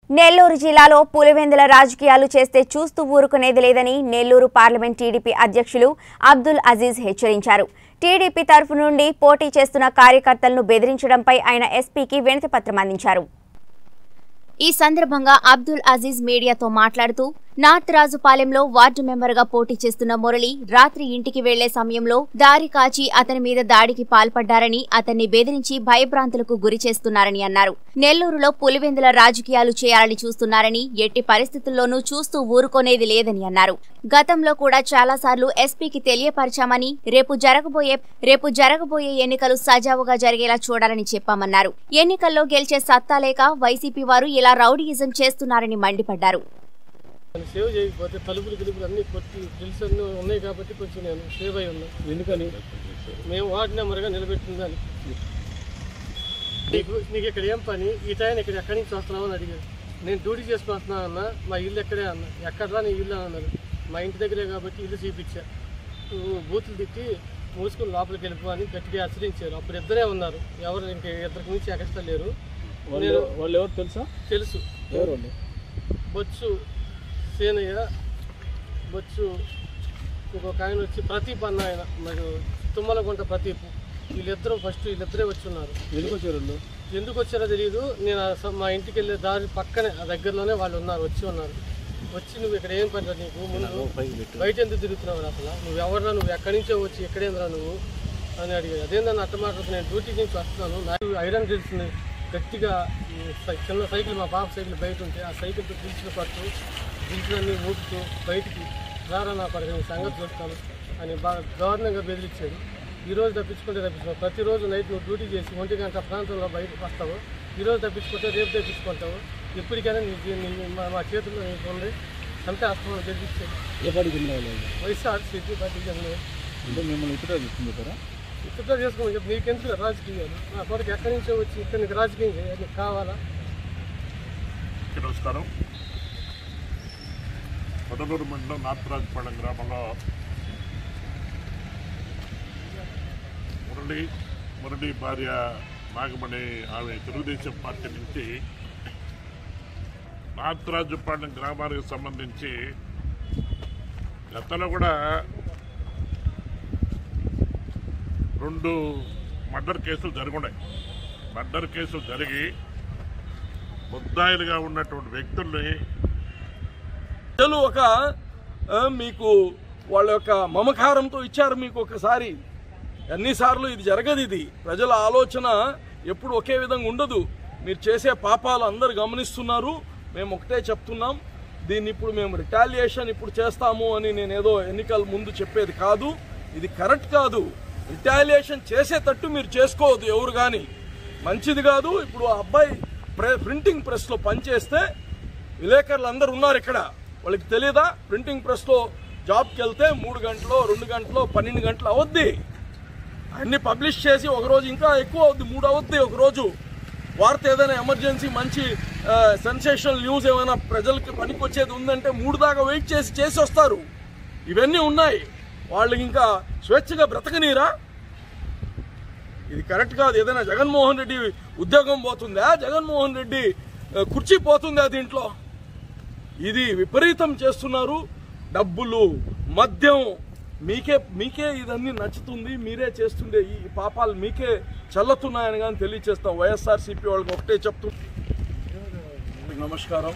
నెల్లూరు జిల్లాలో పులివెందుల రాజకీయాలు చేస్తే చూస్తూ ఊరుకునేది లేదని నెల్లూరు పార్లమెంట్ టీడీపీ అధ్యక్షులు అబ్దుల్ అజీజ్ హెచ్చరించారు టీడీపీ తరఫు నుండి పోటీ చేస్తున్న కార్యకర్తలను బెదిరించడంపై ఆయన ఎస్పీకి వినతిపత్రం అందించారు ఈ సందర్భంగా అబ్దుల్ అజీజ్ మీడియాతో మాట్లాడుతూ నార్త్ రాజుపాలెంలో వార్డు మెంబర్గా పోటీ చేస్తున్న మురళి రాత్రి ఇంటికి వెళ్లే సమయంలో దారి కాచి అతని మీద దాడికి పాల్పడ్డారని అతన్ని బెదిరించి భయభ్రాంతులకు గురి చేస్తున్నారని అన్నారు నెల్లూరులో పులివెందుల రాజకీయాలు చేయాలని చూస్తున్నారని ఎట్టి పరిస్థితుల్లోనూ చూస్తూ ఊరుకోనేది లేదని అన్నారు గతంలో కూడా చాలాసార్లు ఎస్పీకి తెలియపరిచామని రేపు జరగబోయే రేపు జరగబోయే ఎన్నికలు సజావుగా జరిగేలా చూడాలని చెప్పామన్నారు ఎన్నికల్లో గెలిచే సత్తా లేక వైసీపీ వారు ఇలా రౌడీయిజం చేస్తున్నారని మండిపడ్డారు నేను సేవ్ చేయకపోతే తలుపులు గిలుపులు అన్నీ కొట్టి డ్రిల్స్ అన్నీ ఉన్నాయి కాబట్టి కొంచెం నేను సేవ్ అయి ఉన్నా ఎందుకని మేము వార్డు నెంబర్గా నిలబెట్టిందని నీకు నీకు ఇక్కడ ఏం పని ఈ టైం ఇక్కడ ఎక్కడి నుంచి వస్తున్నావు అని అడిగారు నేను డ్యూటీ చేసుకుని వస్తున్నా అన్న మా ఇల్లు ఎక్కడే అన్న ఎక్కడరా నీ ఇల్లు అని అన్నారు మా ఇంటి దగ్గరే కాబట్టి ఇల్లు చూపించా నువ్వు బూతులు తిట్టి మూసుకుని లోపలికి వెళ్ళిపో అని గట్టిగా హెచ్చరించారు అప్పుడు ఇద్దరే ఉన్నారు ఎవరు ఇంక ఇద్దరికి నుంచి ఎక్స్ట్రా లేరు నేను వాళ్ళు ఎవరు తెలుసా తెలుసు ఎవరు వాళ్ళు బొచ్చు సేనయ్య బొచ్చు ఇంకొక ఆయన వచ్చి ప్రదీప్ అన్న ఆయన మరి తుమ్మలగుంట ప్రదీప్ వీళ్ళిద్దరూ ఫస్ట్ వీళ్ళిద్దరే వచ్చి ఉన్నారు ఎందుకు వచ్చారు వాళ్ళు ఎందుకు వచ్చారో తెలియదు నేను ఆ స- మా ఇంటికి వెళ్ళే దారి పక్కనే ఆ దగ్గరలోనే వాళ్ళు ఉన్నారు వచ్చి ఉన్నారు వచ్చి నువ్వు ఇక్కడ ఏం పని నీకు ముందు బయట ఎందుకు తిరుగుతున్నావు రా అసలు నువ్వు ఎవరా నువ్వు ఎక్కడి నుంచో వచ్చి ఎక్కడేంద్రా నువ్వు అని అడిగాడు అదేందని అట్ట మాట్లాడుతూ నేను డ్యూటీ నుంచి వస్తున్నాను నాకు ఐరన్ డ్రిల్స్ని గట్టిగా ఈ సై- చిన్న సైకిల్ మా పాప సైకిల్ బయట ఉంటే ఆ సైకిల్తో డ్రిల్స్ని పట్టు డ్రిల్స్లన్నీ ఊపుతూ బయటికి రారా నా పడక నేను సంగతి చూస్తాను అని బాగా దారుణంగా బెదిరించాడు ఈ రోజు తప్పించుకుంటే తప్పించుకో ప్రతిరోజు నైట్ నువ్వు డ్యూటీ చేసి ఒంటి గంట ప్రాంతంలో బయటకు వస్తావు ఈ రోజు తప్పించుకుంటే రేపు తప్పించుకుంటావు ఎప్పటికైనా నీ జీ- నీ మా- మా చేతుల్లో నీకు ఉంది అంతే అస్తమం బెదిరించాడు ఏ పార్టీకి చెందిన వాళ్ళు వైఎస్ఆర్ సిటీ పార్టీ జనరల్ అంటే మిమ్మల్ని ఇతర తీసుకుని చెప్పారా ఇట్లా చేసుకోమని చెప్పి నీకెందుకు రాజకీయాలు నా కొడుకు ఎక్కడి నుంచో వచ్చి ఇక్కడ నీకు రాజకీయం చేయాలి నీకు కావాలా అందరికీ నమస్కారం పొదలూరు మండలం నార్తరాజపాలెం గ్రామంలో మురళి మురళి భార్య నాగమణి ఆమె తెలుగుదేశం పార్టీ నుంచి నార్తరాజపాలెం గ్రామానికి సంబంధించి గతంలో కూడా రెండు మర్డర్ కేసులు జరుగున్నాయి మర్డర్ కేసులు జరిగి ముద్దాయిలుగా ఉన్నటువంటి వ్యక్తుల్ని ప్రజలు ఒక ఆ, మీకు వాళ్ళ యొక్క మమకారంతో ఇచ్చారు మీకు ఒకసారి ఎన్నిసార్లు ఇది జరగదు ఇది ప్రజల ఆలోచన ఎప్పుడు ఒకే విధంగా ఉండదు మీరు చేసే పాపాలు అందరు గమనిస్తున్నారు మేము ఒకటే చెప్తున్నాం దీన్ని ఇప్పుడు మేము రిటాలియేషన్ ఇప్పుడు చేస్తాము అని నేను ఏదో ఎన్నికల ముందు చెప్పేది కాదు ఇది కరెక్ట్ కాదు రిటాలియేషన్ చేసేటట్టు మీరు చేసుకోవద్దు ఎవరు కానీ మంచిది కాదు ఇప్పుడు ఆ అబ్బాయి ప్రె ప్రింటింగ్ ప్రెస్లో పనిచేస్తే విలేకరులు అందరు ఉన్నారు ఇక్కడ వాళ్ళకి తెలియదా ప్రింటింగ్ ప్రెస్లో జాబ్కి వెళ్తే మూడు గంటలు రెండు గంటలు పన్నెండు గంటలు అవద్ది అన్ని పబ్లిష్ చేసి ఒక రోజు ఇంకా ఎక్కువ అవుద్ది మూడు అవుద్ది ఒక రోజు వార్త ఏదైనా ఎమర్జెన్సీ మంచి సెన్సేషనల్ న్యూస్ ఏమైనా ప్రజలకి పనికొచ్చేది ఉందంటే మూడు దాకా వెయిట్ చేసి చేసి వస్తారు ఇవన్నీ ఉన్నాయి వాళ్ళకి ఇంకా స్వేచ్ఛగా బ్రతకనీరా ఇది కరెక్ట్ కాదు ఏదైనా జగన్మోహన్ రెడ్డి ఉద్యోగం పోతుందా జగన్మోహన్ రెడ్డి ఆ, కుర్చీ పోతుందా దీంట్లో ఇది విపరీతం చేస్తున్నారు డబ్బులు మద్యం మీకే మీకే ఇదన్నీ నచ్చుతుంది మీరే చేస్తుండే ఈ పాపాలు మీకే చల్లుతున్నాయని కానీ తెలియచేస్తాం వైఎస్ఆర్సీపీ వాళ్ళకి ఒకటే చెప్తూ నమస్కారం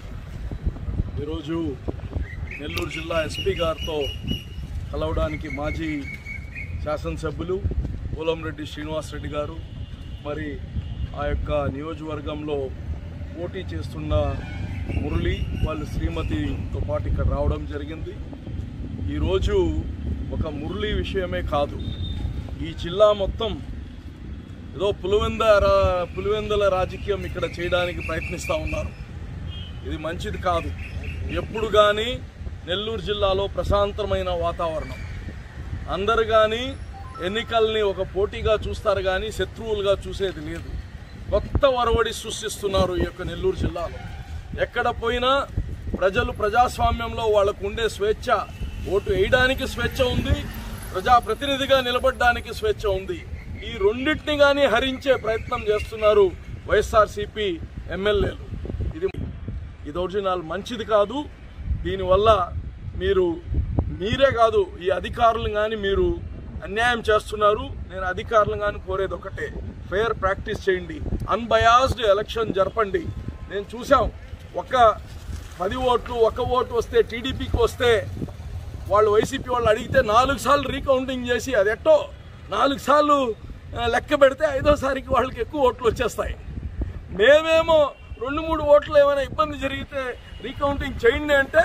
ఈరోజు నెల్లూరు జిల్లా ఎస్పీ గారితో కలవడానికి మాజీ శాసనసభ్యులు పోలంరెడ్డి శ్రీనివాసరెడ్డి గారు మరి ఆ యొక్క నియోజకవర్గంలో పోటీ చేస్తున్న మురళి వాళ్ళ శ్రీమతితో పాటు ఇక్కడ రావడం జరిగింది ఈరోజు ఒక మురళి విషయమే కాదు ఈ జిల్లా మొత్తం ఏదో పులివెంద రా- పులివెందుల రాజకీయం ఇక్కడ చేయడానికి ప్రయత్నిస్తూ ఉన్నారు ఇది మంచిది కాదు ఎప్పుడు కానీ నెల్లూరు జిల్లాలో ప్రశాంతమైన వాతావరణం అందరు కానీ ఎన్నికల్ని ఒక పోటీగా చూస్తారు కానీ శత్రువులుగా చూసేది లేదు కొత్త వరవడి సృష్టిస్తున్నారు ఈ యొక్క నెల్లూరు జిల్లాలో ఎక్కడ పోయినా ప్రజలు ప్రజాస్వామ్యంలో వాళ్ళకు ఉండే స్వేచ్ఛ ఓటు వేయడానికి స్వేచ్ఛ ఉంది ప్రజాప్రతినిధిగా నిలబడడానికి స్వేచ్ఛ ఉంది ఈ రెండింటిని కానీ హరించే ప్రయత్నం చేస్తున్నారు వైఎస్ఆర్సీపీ ఎమ్మెల్యేలు ఇది దౌర్జన్యాలు మంచిది కాదు దీనివల్ల మీరు మీరే కాదు ఈ అధికారులు కానీ మీరు అన్యాయం చేస్తున్నారు నేను అధికారులు కానీ కోరేది ఒకటే ఫెయిర్ ప్రాక్టీస్ చేయండి అన్బయాస్డ్ ఎలక్షన్ జరపండి నేను చూసాం ఒక పది ఓట్లు ఒక ఓటు వస్తే టీడీపీకి వస్తే వాళ్ళు వైసీపీ వాళ్ళు అడిగితే నాలుగు సార్లు రీకౌంటింగ్ చేసి అది ఎట్టో నాలుగు సార్లు ఆ, లెక్క పెడితే ఐదోసారికి వాళ్ళకి ఎక్కువ ఓట్లు వచ్చేస్తాయి మేమేమో రెండు మూడు ఓట్లు ఏమైనా ఇబ్బంది జరిగితే రీకౌంటింగ్ చేయండి అంటే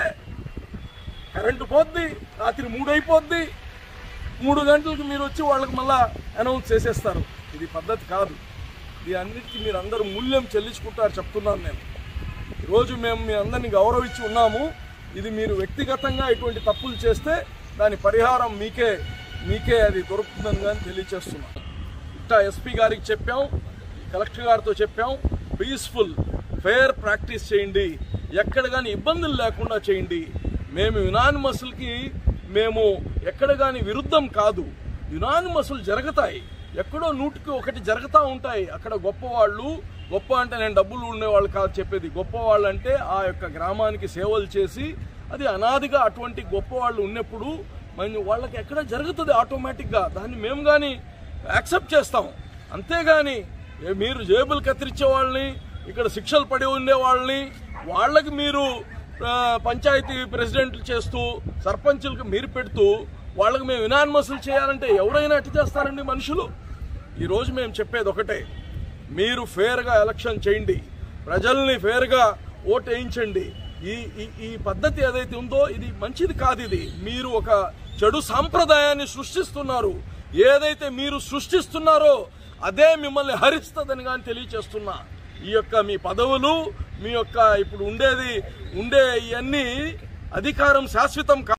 కరెంటు పోద్ది రాత్రి మూడు అయిపోద్ది మూడు గంటలకు మీరు వచ్చి వాళ్ళకి మళ్ళా అనౌన్స్ చేసేస్తారు ఇది పద్ధతి కాదు ఇది అన్నిటికీ మీరు అందరూ మూల్యం చెల్లించుకుంటారు చెప్తున్నాను నేను ఈరోజు మేము మీ అందరినీ గౌరవించి ఉన్నాము ఇది మీరు వ్యక్తిగతంగా ఇటువంటి తప్పులు చేస్తే దాని పరిహారం మీకే మీకే అది దొరుకుతుందని కానీ తెలియచేస్తున్నాం ఇట్టా ఎస్పీ గారికి చెప్పాం కలెక్టర్ గారితో చెప్పాం పీస్ఫుల్ ఫెయిర్ ప్రాక్టీస్ చేయండి ఎక్కడ కానీ ఇబ్బందులు లేకుండా చేయండి మేము యునానిమస్లకి మేము ఎక్కడ కానీ విరుద్ధం కాదు యునానిమస్లు జరుగుతాయి ఎక్కడో నూటికి ఒకటి జరుగుతూ ఉంటాయి అక్కడ గొప్పవాళ్ళు గొప్ప అంటే నేను డబ్బులు ఉండేవాళ్ళు కాదు చెప్పేది గొప్పవాళ్ళు అంటే ఆ యొక్క గ్రామానికి సేవలు చేసి అది అనాదిగా అటువంటి గొప్పవాళ్ళు ఉన్నప్పుడు మన వాళ్ళకి ఎక్కడ జరుగుతుంది ఆటోమేటిక్గా దాన్ని మేము కానీ యాక్సెప్ట్ చేస్తాం అంతేగాని ఏ మీరు జేబులు కత్తిరించే వాళ్ళని ఇక్కడ శిక్షలు పడి ఉండే వాళ్ళని వాళ్ళకి మీరు ఆ, పంచాయతీ ప్రెసిడెంట్లు చేస్తూ సర్పంచులకు మీరు పెడుతూ వాళ్ళకి మేము ఇనాన్మస్లు చేయాలంటే ఎవరైనా అట్టు చేస్తారండి మనుషులు ఈరోజు మేము చెప్పేది ఒకటే మీరు ఫేర్గా ఎలక్షన్ చేయండి ప్రజల్ని ఫేర్గా ఓటు వేయించండి ఈ ఈ ఈ పద్ధతి ఏదైతే ఉందో ఇది మంచిది కాదు ఇది మీరు ఒక చెడు సాంప్రదాయాన్ని సృష్టిస్తున్నారు ఏదైతే మీరు సృష్టిస్తున్నారో అదే మిమ్మల్ని హరిస్తుందని కానీ తెలియచేస్తున్నా ఈ యొక్క మీ పదవులు మీ యొక్క ఇప్పుడు ఉండేది ఉండే ఇవన్నీ అధికారం శాశ్వతం కా